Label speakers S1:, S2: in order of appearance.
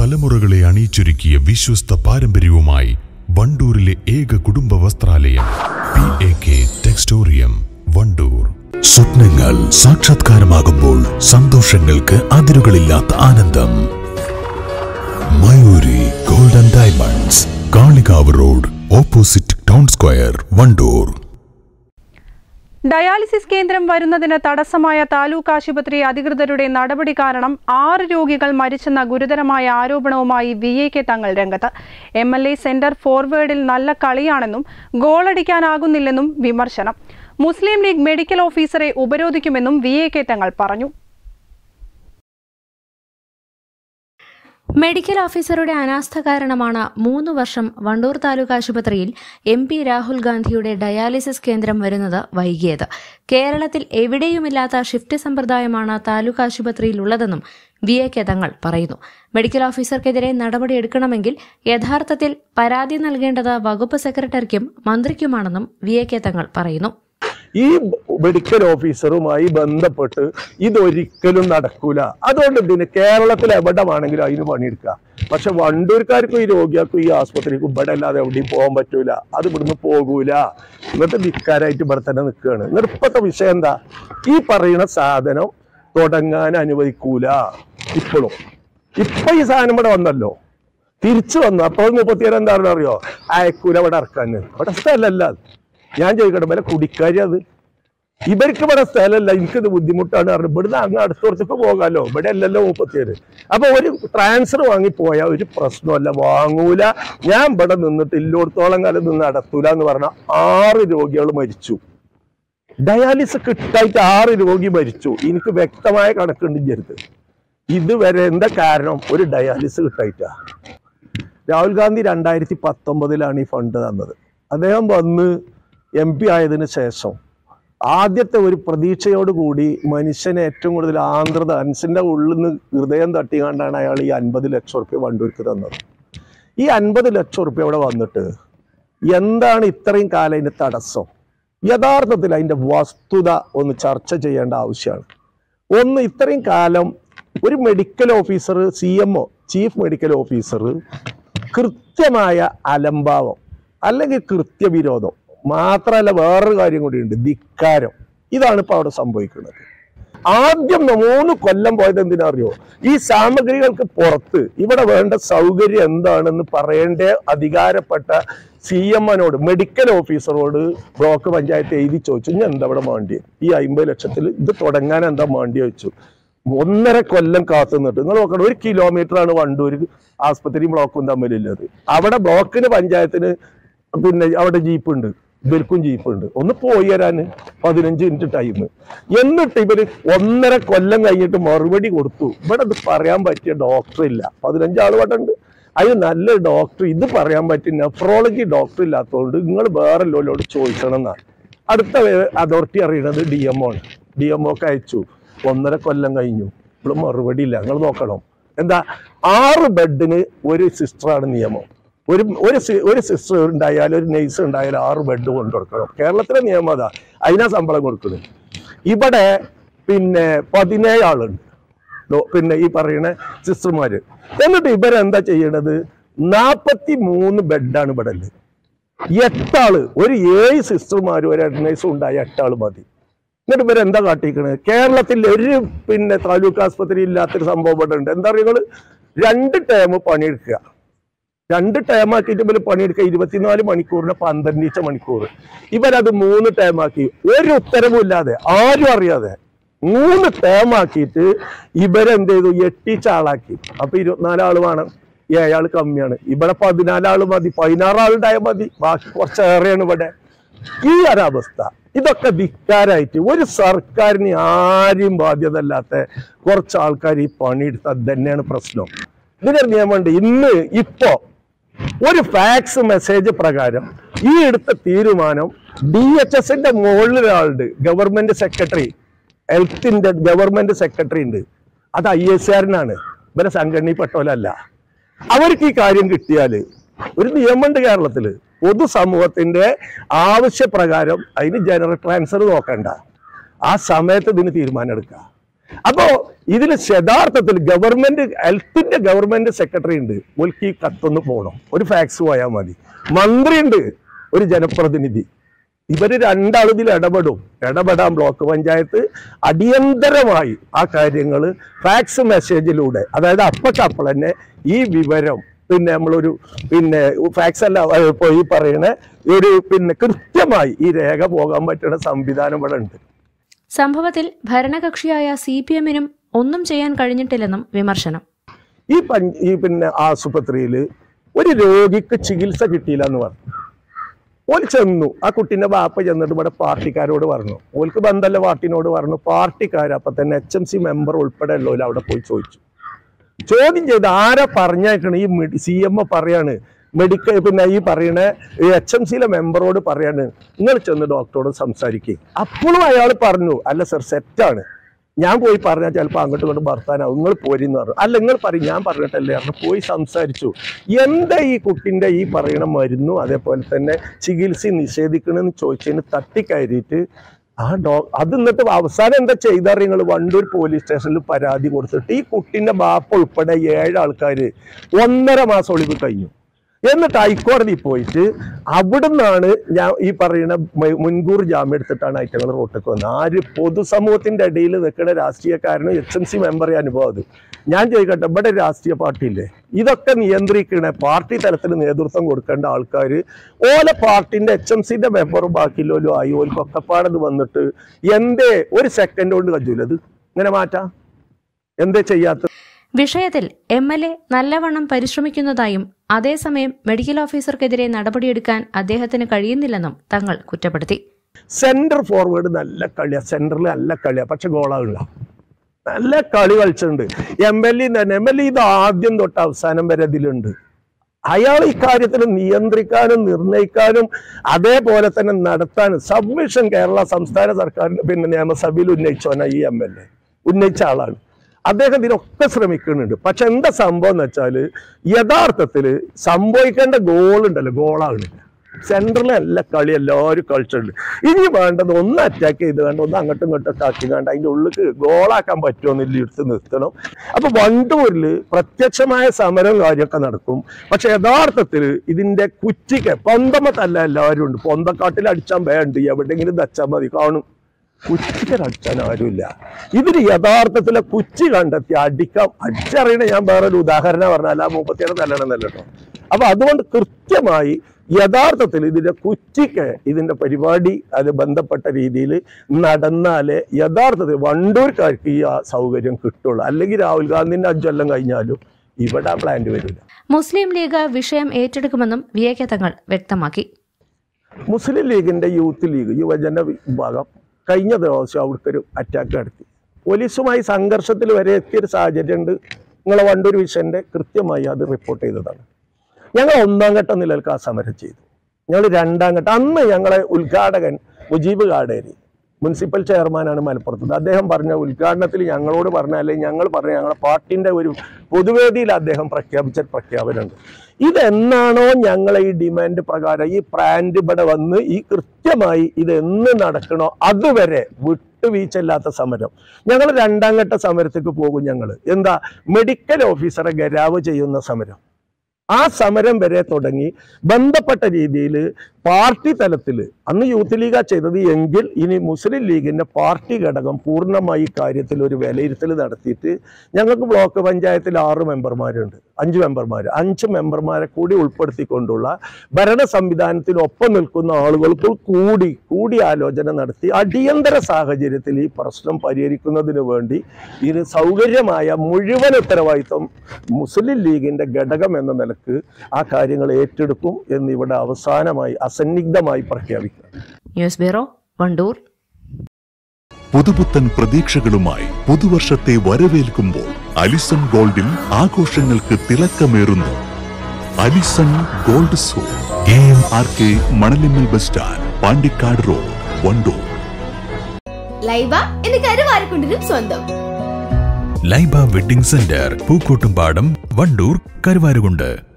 S1: തലമുറകളെ അണിയിച്ചൊരുക്കിയ വിശ്വസ്ത പാരമ്പര്യവുമായി വണ്ടൂരിലെ ഏക കുടുംബ വസ്ത്രാലയം P A K Textorium Wandoor സ്വപ്നങ്ങൾ സാക്ഷാത്കാരമാകുമ്പോൾ സന്തോഷങ്ങൾക്ക് അതിരുകളില്ലാത്ത ആനന്ദം Mayuri golden diamonds Kalikavu road opposite town square Wandoor
S2: dialysis കേന്ദ്രം വരുന്നതിന് തടസ്സമായ താലൂക്ക് ആശുപത്രി അധികൃതരുടെ നടപടി കാരണം ആറ് രോഗികൾ മരിച്ചെന്ന ഗുരുതരമായ ആരോപണവുമായി വി എ കെ തങ്ങൾ രംഗത്ത് എം എൽ എ സെന്റർ ഫോർവേഡിൽ നല്ല കളിയാണെന്നും ഗോളടിക്കാനാകുന്നില്ലെന്നും വിമർശനം മുസ്ലിം ലീഗ് മെഡിക്കൽ ഓഫീസറെ ഉപരോധിക്കുമെന്നും വി എ കെ തങ്ങൾ പറഞ്ഞു
S3: മെഡിക്കൽ ഓഫീസറുടെ അനാസ്ഥ കാരണമാണ് മൂന്ന് വർഷം വണ്ടൂർ താലൂക്ക് ആശുപത്രിയിൽ എം പി രാഹുൽ ഗാന്ധിയുടെ ഡയാലിസിസ് കേന്ദ്രം വരുന്നത് വൈകിയത് കേരളത്തിൽ എവിടെയുമില്ലാത്ത ഷിഫ്റ്റ് സമ്പ്രദായമാണ് താലൂക്ക് ആശുപത്രിയിൽ ഉള്ളതെന്നും വി എ കെ തങ്ങൾ പറയുന്നു മെഡിക്കൽ ഓഫീസർക്കെതിരെ നടപടിയെടുക്കണമെങ്കിൽ യഥാർത്ഥത്തിൽ പരാതി നൽകേണ്ടത് വകുപ്പ് സെക്രട്ടറിക്കും മന്ത്രിക്കുമാണെന്നും വി എ കെ തങ്ങൾ പറയുന്നു
S4: ഈ മെഡിക്കൽ ഓഫീസറുമായി ബന്ധപ്പെട്ട് ഇതൊരിക്കലും നടക്കൂല അതുകൊണ്ട് ഇതിന് കേരളത്തിൽ എവിടെ വേണമെങ്കിലും അതിന് പണിയെടുക്കുക പക്ഷെ വണ്ടൂർക്കാർക്കും ഈ രോഗികൾക്കും ഈ ആസ്പത്രിക്കും ഇവിടെ അല്ലാതെ എവിടെയും പോകാൻ പറ്റൂല അത് ഇവിടുന്ന് പോകൂല എന്നിട്ട് ധിക്കാരായിട്ട് ഇവിടെ തന്നെ നിൽക്കുകയാണ് എന്നിട്ട് ഇപ്പോഴത്തെ വിഷയം എന്താ ഈ പറയുന്ന സാധനം തുടങ്ങാൻ അനുവദിക്കൂല ഇപ്പോഴും ഇപ്പൊ ഈ സാധനം ഇവിടെ വന്നല്ലോ തിരിച്ചു വന്നു അപ്പോൾ മുപ്പത്തിയേഴ് എന്താണെന്ന് അറിയോ അയക്കൂല ഇവിടെ ഇറക്കാൻ ഇവിടെ സ്ഥലമല്ല അത്. ഞാൻ ചോദിക്കട്ടെ വല്ല കുടിക്കാരി അത് ഇവർക്ക് ഇവിടെ സ്ഥലമല്ല എനിക്കിത് ബുദ്ധിമുട്ടാണ് പറഞ്ഞു ഇവിടുന്ന് അങ്ങ് അടുത്തോടത്തേക്ക് പോകാമല്ലോ ഇവിടെ അല്ലല്ലോ മുപ്പത്തിയേഴ് അപ്പൊ ഒരു ട്രാൻസ്ഫർ വാങ്ങി പോയാൽ ഒരു പ്രശ്നമല്ല വാങ്ങൂല ഞാൻ ഇവിടെ നിന്നിട്ട് ഇല്ലോടത്തോളം കാലം നിന്ന് നടത്തൂല എന്ന് പറഞ്ഞ ആറ് രോഗികൾ മരിച്ചു ഡയാലിസ് കിട്ടായിട്ട് ആറ് രോഗി മരിച്ചു എനിക്ക് വ്യക്തമായ കണക്കുണ്ട് ഇഞ്ചരുത് ഇതുവരെ എന്താ കാരണം ഒരു ഡയാലിസ് കിട്ടായിട്ടാ രാഹുൽ ഗാന്ധി രണ്ടായിരത്തി പത്തൊമ്പതിലാണ് ഈ ഫണ്ട് തന്നത് അദ്ദേഹം വന്ന് എം പി ആയതിനു ശേഷം ആദ്യത്തെ ഒരു പ്രതീക്ഷയോടുകൂടി മനുഷ്യനെ ഏറ്റവും കൂടുതൽ ആന്ധ്രത അൻസിന്റെ ഉള്ളിൽ നിന്ന് ഹൃദയം തട്ടിക്കാണ്ടാണ് അയാൾ ഈ അൻപത് ലക്ഷം റുപ്യ വണ്ടൂർക്ക് തന്നത് ഈ അൻപത് ലക്ഷം റുപ്യ അവിടെ വന്നിട്ട് എന്താണ് ഇത്രയും കാലം അതിന്റെ തടസ്സം യഥാർത്ഥത്തിൽ അതിന്റെ വസ്തുത ഒന്ന് ചർച്ച ചെയ്യേണ്ട ആവശ്യമാണ് ഒന്ന് ഇത്രയും കാലം ഒരു medical officer C M O chief medical officer കൃത്യമായ അലംഭാവം അല്ലെങ്കിൽ കൃത്യവിരോധം മാത്രമല്ല വേറൊരു കാര്യം കൂടിയുണ്ട് ധിക്കാരം ഇതാണ് ഇപ്പൊ അവിടെ സംഭവിക്കുന്നത് ആദ്യം മൂന്ന് കൊല്ലം പോയത് എന്തിനാ അറിയോ ഈ സാമഗ്രികൾക്ക് പുറത്ത് ഇവിടെ വേണ്ട സൗകര്യം എന്താണെന്ന് പറയേണ്ട അധികാരപ്പെട്ട സി എം എന്നോട് മെഡിക്കൽ ഓഫീസറോട് ബ്ലോക്ക് പഞ്ചായത്ത് എഴുതി ചോദിച്ചു ഞാൻ എന്താ ഇവിടെ വേണ്ടി ഈ അമ്പത് ലക്ഷത്തിൽ ഇത് തുടങ്ങാൻ എന്താ വേണ്ടി വെച്ചു ഒന്നര കൊല്ലം കാത്തു നിന്നിട്ട് നിങ്ങൾ നോക്കണം ഒരു കിലോമീറ്റർ ആണ് വണ്ടൂർ ആസ്പത്രിയും ബ്ലോക്കും തമ്മിലുള്ളത് അവിടെ ബ്ലോക്കിന് പഞ്ചായത്തിന് പിന്നെ അവിടെ ജീപ്പ് ഉണ്ട് ഇവർക്കും ജീപ്പ് ഉണ്ട് ഒന്ന് പോയി വരാന് പതിനഞ്ച് മിനിറ്റ് ടൈം എന്നിട്ട് ഇവര് ഒന്നര കൊല്ലം കഴിഞ്ഞിട്ട് മറുപടി കൊടുത്തു ഇവിടെ ഇത് പറയാൻ പറ്റിയ ഡോക്ടർ ഇല്ല പതിനഞ്ച് ആൾ ഇവിടെ ഉണ്ട് അതിന് നല്ലൊരു ഡോക്ടർ ഇത് പറയാൻ പറ്റിയ നെഫ്രോളജി ഡോക്ടർ ഇല്ലാത്തതുകൊണ്ട് നിങ്ങൾ വേറെ ലോലോട് ചോദിക്കണം എന്നാണ് അടുത്ത അതോറിറ്റി അറിയണത് ഡി എം ആണ് ഡി എം ഒക്കെ അയച്ചു ഒന്നര കൊല്ലം കഴിഞ്ഞു ഇപ്പോൾ മറുപടി ഇല്ല നിങ്ങൾ നോക്കണം എന്താ ആറ് ബെഡിന് ഒരു സിസ്റ്ററാണ് നിയമം ഒരു ഒരു സി- ഒരു സിസ്റ്റർ ഉണ്ടായാൽ ഒരു നഴ്സ് ഉണ്ടായാൽ ആറ് ബെഡ് കൊണ്ടു കൊടുക്കണം കേരളത്തിലെ നിയമം അതാ അതിനാ ശമ്പളം കൊടുക്കുന്നത് ഇവിടെ പിന്നെ പതിനേഴ് ആളുണ്ട് ഡോ- പിന്നെ ഈ പറയുന്ന സിസ്റ്റർമാര് എന്നിട്ട് ഇവരെന്താ ചെയ്യണത് നാപ്പത്തി മൂന്ന് ബെഡാണ് ഇവിടെ ഉള്ളത് എട്ടാള് ഒരു ഏഴ് സിസ്റ്റർമാരും ഒരു നഴ്സും ഉണ്ടായ എട്ടാള് മതി എന്നിട്ട് ഇവരെന്താ കാട്ടിക്കണത് കേരളത്തിൽ ഒരു പിന്നെ താലൂക്ക് ആസ്പത്രി ഇല്ലാത്തൊരു സംഭവം ഇവിടെ ഉണ്ട് എന്താ പറയുക രണ്ട് ടേം പണിയെടുക്കുക രണ്ട് ടേമാക്കിയിട്ട് ഇവർ പണിയെടുക്കുക ഇരുപത്തിനാല് മണിക്കൂറിന് പന്ത്രണ്ടീച്ച മണിക്കൂർ ഇവരത് മൂന്ന് ടേമാക്കി ഒരു ഉത്തരവും ഇല്ലാതെ ആരും അറിയാതെ മൂന്ന് ടേമാക്കിയിട്ട് ഇവരെന്ത് ചെയ്തു എട്ടിച്ച ആളാക്കി അപ്പൊ ഇരുപത്തിനാല് ആള് വേണം ഏഴാള് കമ്മിയാണ് ഇവിടെ പതിനാലാള് മതി പതിനാറ് ആളുണ്ടായാൽ മതി ബാക്കി കുറച്ചേറെയാണ് ഇവിടെ ഈ ഒരവസ്ഥ ഇതൊക്കെ ധിക്കാരായിട്ട് ഒരു സർക്കാരിന് ആരെയും ബാധ്യതല്ലാത്ത കുറച്ച് ആൾക്കാർ ഈ പണിയെടുത്തത് തന്നെയാണ് പ്രശ്നം ഇതിനൊരു നിയമമുണ്ട് ഇന്ന് ഇപ്പോ ഒരു ഫാക്സ് മെസ്സേജ് പ്രകാരം ഈ എടുത്ത തീരുമാനം ഡി എച്ച് എസിന്റെ മുകളിൽ ഒരാളുണ്ട് ഗവൺമെന്റ് സെക്രട്ടറി ഹെൽത്തിന്റെ ഗവൺമെന്റ് സെക്രട്ടറി ഉണ്ട് അത് ഐ എസ് ആറിനാണ് ഇവരെ സംഘടനയിൽപ്പെട്ടവരല്ല അവർക്ക് ഈ കാര്യം കിട്ടിയാല് ഒരു നിയമമുണ്ട് കേരളത്തില് പൊതുസമൂഹത്തിന്റെ ആവശ്യപ്രകാരം അതിന് ജനറൽ ട്രാൻസ്ഫർ നോക്കണ്ട ആ സമയത്ത് ഇതിന് തീരുമാനം എടുക്കുക അപ്പോ ഇതിൽ യഥാർത്ഥത്തിൽ ഗവൺമെന്റ് ഹെൽത്തിന്റെ ഗവൺമെന്റ് സെക്രട്ടറി ഉണ്ട് ഓൽക്ക് ഈ കത്തൊന്ന് പോകണം ഒരു ഫാക്സ് പോയാൽ മതി മന്ത്രി ഉണ്ട് ഒരു ജനപ്രതിനിധി ഇവര് രണ്ടാളും ഇതിൽ ഇടപെടും ഇടപെടാൻ ബ്ലോക്ക് പഞ്ചായത്ത് അടിയന്തരമായി ആ കാര്യങ്ങൾ ഫാക്സ് മെസ്സേജിലൂടെ അതായത് അപ്പക്കപ്പോൾ തന്നെ ഈ വിവരം പിന്നെ നമ്മളൊരു പിന്നെ ഫാക്സ് അല്ല ഏർ ഇപ്പൊ ഈ പറയണ ഒരു പിന്നെ കൃത്യമായി ഈ രേഖ പോകാൻ പറ്റുന്ന സംവിധാനം ഇവിടെ ഉണ്ട്
S3: സംഭവത്തിൽ ഭരണകക്ഷിയായ സി പി എമ്മിനും ഒന്നും ചെയ്യാൻ കഴിഞ്ഞിട്ടില്ലെന്നും വിമർശനം
S4: ഈ പഞ്ച് ഈ പിന്നെ ആശുപത്രിയിൽ ഒരു രോഗിക്ക് ചികിത്സ കിട്ടിയില്ല എന്ന് പറഞ്ഞു ഓൽ ചെന്നു ആ കുട്ടീൻ്റെ ബാപ്പ ചെന്നിട്ട് ഇവിടെ പാർട്ടിക്കാരോട് പറഞ്ഞു ഓൽക്ക് ബന്ധമല്ല പാർട്ടിനോട് പറഞ്ഞു പാർട്ടിക്കാർ അപ്പൊ തന്നെ എച്ച് എം സി മെമ്പർ ഉൾപ്പെടെ ഉള്ളവർ അവിടെ പോയി ചോദിച്ചു ചോദ്യം ചെയ്ത് ആരാ പറഞ്ഞേക്കണ ഈ സി എം പറയാണ് മെഡിക്കൽ പിന്നെ ഈ പറയണ എച്ച് എം സിയിലെ മെമ്പറോട് പറയാണ് നിങ്ങൾ ചെന്ന് ഡോക്ടറോട് സംസാരിക്കുക അപ്പോഴും അയാൾ പറഞ്ഞു അല്ല സർ സെറ്റാണ് ഞാൻ പോയി പറഞ്ഞാൽ ചിലപ്പോൾ അങ്ങോട്ടും ഇങ്ങോട്ടും ഭർത്താനാവും നിങ്ങൾ പോരിന്ന് പറഞ്ഞു അല്ല നിങ്ങൾ പറയും ഞാൻ പറഞ്ഞിട്ടല്ലേ പറഞ്ഞു പോയി സംസാരിച്ചു എന്താ ഈ കുട്ടിൻ്റെ ഈ പറയണ മരുന്നും അതേപോലെ തന്നെ ചികിത്സ നിഷേധിക്കണമെന്ന് ചോദിച്ചതിന് തട്ടിക്കയറിയിട്ട് ആ ഡോ അത് എന്നിട്ട് അവസാനം എന്താ ചെയ്താൽ നിങ്ങൾ വണ്ടൂർ പോലീസ് സ്റ്റേഷനിൽ പരാതി കൊടുത്തിട്ട് ഈ കുട്ടീൻ്റെ ബാപ്പ ഉൾപ്പെടെ ഏഴ് ആൾക്കാർ ഒന്നര മാസം ഒളിവ് കഴിഞ്ഞു എന്നിട്ട് ഹൈക്കോടതി പോയിട്ട് അവിടുന്നാണ് ഞാൻ ഈ പറയുന്ന മ- മുൻകൂർ ജാമ്യം എടുത്തിട്ടാണ് ഐറ്റങ്ങൾ റോട്ടിലേക്ക് വന്നത് ആര് പൊതുസമൂഹത്തിന്റെ ഇടയിൽ നിൽക്കുന്ന രാഷ്ട്രീയക്കാരനും എച്ച് എം സി മെമ്പറെ അനുഭവം അത് ഞാൻ ചോദിക്കട്ടെ ഇവിടെ രാഷ്ട്രീയ പാർട്ടി ഇല്ലേ ഇതൊക്കെ നിയന്ത്രിക്കണ പാർട്ടി തലത്തിൽ നേതൃത്വം കൊടുക്കേണ്ട ആൾക്കാർ ഓല പാർട്ടിന്റെ എച്ച് എം സിന്റെ മെമ്പറും ബാക്കിയുള്ളവരും ആയി ഓൽക്കൊക്കെ പാടത് വന്നിട്ട് എന്തേ ഒരു സെക്കൻഡ് കൊണ്ട് കജൂലത് ഇങ്ങനെ മാറ്റാം എന്തേ ചെയ്യാത്ത
S3: വിഷയത്തിൽ എം എൽ എ നല്ലവണ്ണം പരിശ്രമിക്കുന്നതായും അതേസമയം മെഡിക്കൽ ഓഫീസർക്കെതിരെ നടപടിയെടുക്കാൻ അദ്ദേഹത്തിന് കഴിയുന്നില്ലെന്നും തങ്ങൾ കുറ്റപ്പെടുത്തി
S4: സെന്റർ ഫോർവേഡ് നല്ല കളിയാ സെന്ററിൽ നല്ല കളിയാ പക്ഷെ ഗോളാകില്ല നല്ല കളി കളിച്ചിട്ടുണ്ട് എം എൽ എ തന്നെ എം എൽ എ ഇത് ആദ്യം തൊട്ട് അവസാനം വരെ ഇതിലുണ്ട് അയാൾ ഇക്കാര്യത്തിൽ നിയന്ത്രിക്കാനും നിർണയിക്കാനും അതേപോലെ തന്നെ നടത്താനും സബ്മിഷൻ കേരള സംസ്ഥാന സർക്കാരിന്റെ പിന്നെ നിയമസഭയിൽ ഉന്നയിച്ചവനാ ഈ എം എൽ എ ഉന്നയിച്ച ആളാണ് അദ്ദേഹം ഇതിനൊക്കെ ശ്രമിക്കുന്നുണ്ട് പക്ഷെ എന്താ സംഭവം എന്ന് വെച്ചാൽ യഥാർത്ഥത്തിൽ സംഭവിക്കേണ്ട ഗോൾ ഉണ്ടല്ലോ ഗോളാകണില്ല സെൻട്രലിൽ നല്ല കളി എല്ലാവരും കളിച്ചിട്ടുണ്ട് ഇനി വേണ്ടത് ഒന്ന് അറ്റാക്ക് ചെയ്ത് കണ്ട് ഒന്ന് അങ്ങോട്ടും ഇങ്ങോട്ടും ഒക്കെ ആക്കി കണ്ട് അതിൻ്റെ ഉള്ളിൽ ഗോളാക്കാൻ പറ്റുമെന്നില്ല എടുത്ത് നിർത്തണം അപ്പൊ വണ്ടൂരിൽ പ്രത്യക്ഷമായ സമരവും കാര്യമൊക്കെ നടക്കും പക്ഷെ യഥാർത്ഥത്തിൽ ഇതിന്റെ കുറ്റിക്ക് പൊന്തമത്തല്ല എല്ലാവരും ഉണ്ട് പൊന്തക്കാട്ടിൽ അടിച്ചാൽ വേണ്ട എവിടെയെങ്കിലും തച്ചാൽ മതി കാണും കുറ്റിക്കൽ അടിച്ചാൻ ആരുമില്ല ഇതിന് യഥാർത്ഥത്തിലെ കുച്ചി കണ്ടെത്തി അടിക്കാം അടിച്ചറിയണ ഞാൻ വേറൊരു ഉദാഹരണം പറഞ്ഞാൽ ആ മുപ്പത്തിയേഴ് നല്ലണമെന്നല്ല കേട്ടോ അപ്പൊ അതുകൊണ്ട് കൃത്യമായി യഥാർത്ഥത്തിൽ ഇതിന്റെ കുറ്റിക്ക് ഇതിന്റെ പരിപാടി അത് ബന്ധപ്പെട്ട രീതിയിൽ നടന്നാലേ യഥാർത്ഥത്തിൽ വണ്ടൂർക്കാർക്ക് ഈ ആ സൗകര്യം കിട്ടുള്ളൂ അല്ലെങ്കിൽ രാഹുൽ ഗാന്ധിന്റെ അഞ്ചൊല്ലം കഴിഞ്ഞാലും ഇവിടെ ആ പ്ലാന്റ് വരില്ല
S3: മുസ്ലിം ലീഗ് വിഷയം ഏറ്റെടുക്കുമെന്നും വി എ കെ തങ്ങൾ വ്യക്തമാക്കി
S4: മുസ്ലിം ലീഗിന്റെ യൂത്ത് ലീഗ് യുവജന വിഭാഗം കഴിഞ്ഞ ദിവസം അവിടുത്തെ അറ്റാക്ക് നടത്തി പോലീസുമായി സംഘർഷത്തിൽ വരെ എത്തിയൊരു സാഹചര്യം ഉണ്ട് നിങ്ങളെ വണ്ടൂർ വിഷന്റെ കൃത്യമായി അത് റിപ്പോർട്ട് ചെയ്തതാണ് ഞങ്ങൾ ഒന്നാം ഘട്ട നിലക്ക് ആ സമരം ചെയ്തു ഞങ്ങൾ രണ്ടാം ഘട്ടം അന്ന് ഞങ്ങളെ ഉദ്ഘാടകൻ മുജീബ് കാടേരി മുനിസിപ്പൽ ചെയർമാനാണ് മലപ്പുറത്ത് അദ്ദേഹം പറഞ്ഞ ഉദ്ഘാടനത്തിൽ ഞങ്ങളോട് പറഞ്ഞ അല്ലെങ്കിൽ ഞങ്ങൾ പറഞ്ഞ ഞങ്ങളുടെ പാർട്ടിന്റെ ഒരു പൊതുവേദിയിൽ അദ്ദേഹം പ്രഖ്യാപിച്ച പ്രഖ്യാപനമുണ്ട് ഇതെന്നാണോ ഞങ്ങളെ ഈ ഡിമാൻഡ് പ്രകാരം ഈ ബ്രാൻഡ് ഇവിടെ വന്ന് ഈ കൃത്യമായി ഇത് എന്ന് നടക്കണോ അതുവരെ വിട്ടുവീഴ്ചയില്ലാത്ത സമരം ഞങ്ങൾ രണ്ടാം ഘട്ട സമരത്തേക്ക് പോകും ഞങ്ങൾ എന്താ മെഡിക്കൽ ഓഫീസറെ ഗരാവ് ചെയ്യുന്ന സമരം ആ സമരം വരെ തുടങ്ങി ബന്ധപ്പെട്ട രീതിയിൽ പാർട്ടി തലത്തിൽ അന്ന് യൂത്ത് ലീഗാ ചെയ്തത് എങ്കിൽ ഇനി മുസ്ലിം ലീഗിന്റെ പാർട്ടി ഘടകം പൂർണ്ണമായി ഈ കാര്യത്തിൽ ഒരു വിലയിരുത്തൽ നടത്തിയിട്ട് ഞങ്ങൾക്ക് ബ്ലോക്ക് പഞ്ചായത്തിൽ ആറ് മെമ്പർമാരുണ്ട് അഞ്ച് മെമ്പർമാർ അഞ്ച് മെമ്പർമാരെ കൂടി ഉൾപ്പെടുത്തിക്കൊണ്ടുള്ള ഭരണ സംവിധാനത്തിൽ ഒപ്പം നിൽക്കുന്ന ആളുകൾക്ക് കൂടി കൂടിയാലോചന നടത്തി അടിയന്തര സാഹചര്യത്തിൽ ഈ പ്രശ്നം പരിഹരിക്കുന്നതിന് വേണ്ടി ഇതിന് സൗകര്യമായ മുഴുവൻ ഉത്തരവാദിത്വം മുസ്ലിം ലീഗിന്റെ ഘടകം എന്ന നിലക്ക് ആ കാര്യങ്ങൾ ഏറ്റെടുക്കും എന്ന് ഇവിടെ അവസാനമായി അസന്നിഗ്ധമായി പ്രഖ്യാപിക്കുക
S3: ന്യൂസ് ബ്യൂറോ വണ്ടൂർ
S1: പുതുപുത്തൻ പ്രതീക്ഷകളുമായി പുതുവർഷത്തെ വരവേൽക്കുമ്പോൾ അലിസൺ ഗോൾഡിൽ ആഘോഷങ്ങൾക്ക് തിളക്കമേറുന്നു അലിസൺ ഗോൾഡ് സോ A M R K Manalimmal bus stand Pandikkad road Wandoor
S5: Laiba എന്ന് കരുവാരക്കുണ്ടിനും സ്വന്തം
S1: ലൈബ വെഡിംഗ് സെന്റർ പൂക്കോട്ടുംപാടം വണ്ടൂർ കരുവാരുകുണ്ട്